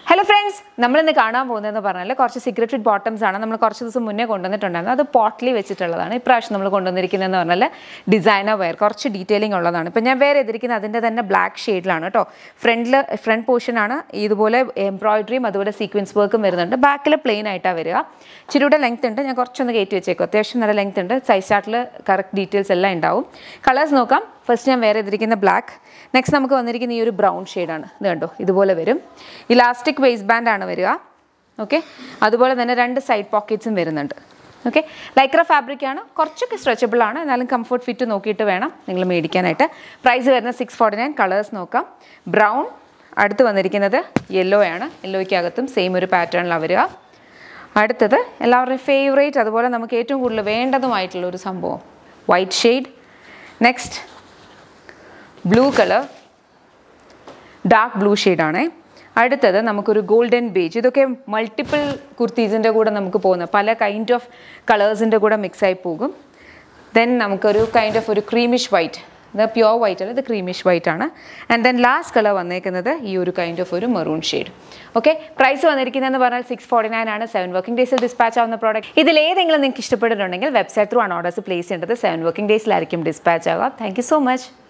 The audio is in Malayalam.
ഹലോ ഫ്രണ്ട്സ് നമ്മളിന്ന് കാണാൻ പോകുന്നതെന്ന് പറഞ്ഞാൽ കുറച്ച് സീക്രട്ട് ഫിറ്റ് ബോട്ടംസ് ആണ് നമ്മൾ കുറച്ച് ദിവസം മുന്നേ കൊണ്ടുവന്നിട്ടുണ്ടായിരുന്നു അത് പോട്ട്ലി വെച്ചിട്ടുള്ളതാണ് ഇപ്രാവശ്യം നമ്മൾ കൊണ്ടുവന്നിരിക്കുന്നതെന്ന് പറഞ്ഞാൽ ഡിസൈനർ വെയർ കുറച്ച് ഡീറ്റെയിലിംഗ് ഉള്ളതാണ് ഇപ്പം ഞാൻ വേറെ ചെയ്തിരിക്കുന്നത് അതിൻ്റെ തന്നെ ബ്ലാക്ക് ഷെയ്ഡിലാണ് കേട്ടോ ഫ്രണ്ടിൽ ഫ്രണ്ട് പോർഷനാണ് ഇതുപോലെ എംബ്രോയിഡറിയും അതുപോലെ സീക്വൻസ് വർക്കും വരുന്നുണ്ട് ബാക്കിൽ പ്ലെയിൻ ആയിട്ടാണ് വരിക ഇച്ചിരിയുടെ ലെങ്ത് ഉണ്ട് ഞാൻ കുറച്ചൊന്ന് കയറ്റി വെച്ചേക്കും അത്യാവശ്യം നല്ല ലെങ്ത് ഉണ്ട് സൈസ് ചാർട്ടിൽ കറക്റ്റ് ഡീറ്റെയിൽസ് എല്ലാം ഉണ്ടാവും കളേഴ്സ് നോക്കാം ഫസ്റ്റ് ഞാൻ വേറെ ചെയ്തിരിക്കുന്ന ബ്ലാക്ക് നെക്സ്റ്റ് നമുക്ക് വന്നിരിക്കുന്ന ഈ ഒരു ബ്രൗൺ ഷെയ്ഡാണ് ഇത് കണ്ടോ ഇതുപോലെ വരും ഇലാസ്റ്റിക് വേസ്റ്റ് ബാൻഡ് ആണ് വരിക ഓക്കെ അതുപോലെ തന്നെ രണ്ട് സൈഡ് പോക്കറ്റ്സും വരുന്നുണ്ട് ഓക്കെ ലൈക്ര ഫാബ്രിക് ആണ് കുറച്ചൊക്കെ സ്ട്രെച്ചബിൾ ആണ് എന്നാലും കംഫർട്ട് ഫിറ്റ് നോക്കിയിട്ട് വേണം നിങ്ങൾ മേടിക്കാനായിട്ട് പ്രൈസ് വരുന്നത് സിക്സ് ഫോർട്ടി നയൻ കളേഴ്സ് നോക്കാം ബ്രൗൺ അടുത്ത് വന്നിരിക്കുന്നത് യെല്ലോ ആണ് യെല്ലോയ്ക്കകത്തും സെയിം ഒരു പാറ്റേണിലാണ് വരിക അടുത്തത് എല്ലാവരുടെയും ഫേവറേറ്റ് അതുപോലെ നമുക്ക് ഏറ്റവും കൂടുതൽ വേണ്ടതുമായിട്ടുള്ള ഒരു സംഭവം white shade next blue colour dark blue ഷെയ്ഡാണേ അടുത്തത് നമുക്കൊരു ഗോൾഡൻ ബേജ് ഇതൊക്കെ മൾട്ടിപ്പിൾ കുർത്തീസിൻ്റെ കൂടെ നമുക്ക് പോകുന്ന പല കൈൻഡ് ഓഫ് കളേഴ്സിൻ്റെ കൂടെ മിക്സായി പോകും ദെൻ നമുക്കൊരു കൈൻഡ് ഓഫ് ഒരു ക്രീമിഷ് വൈറ്റ് ഇത് പ്യുവർ വൈറ്റ് അല്ല ഇത് ക്രീമിഷ് വൈറ്റ് ആണ് ആൻഡ് ദെൻ ലാസ്റ്റ് കളർ വന്നേക്കുന്നത് ഈ ഒരു കൈൻഡ് ഓഫ് ഒരു മെറൂൺ ഷെയ്ഡ് ഓക്കെ പ്രൈസ് വന്നിരിക്കുന്നതെന്ന് പറഞ്ഞാൽ സിക്സ് ഫോർട്ടി നയൻ ആണ് സെവൻ വർക്കിംഗ് ഡേയ്സിൽ ഡിസ്പാച്ച് ആവുന്ന പ്രോഡക്റ്റ് ഇതിൽ ഏതെങ്കിലും നിങ്ങൾക്ക് ഇഷ്ടപ്പെട്ടിട്ടുണ്ടെങ്കിൽ വെബ്സൈറ്റ് ത്രൂ ആണ് ഓർഡേഴ്സ് പ്ലേസ് ചെയ്യേണ്ടത് സെവൻ വർക്കിംഗ് ഡേയ്സിലായിരിക്കും ഡിസ്പാച്ച് ആവുക താങ്ക് യു സോ മച്ച്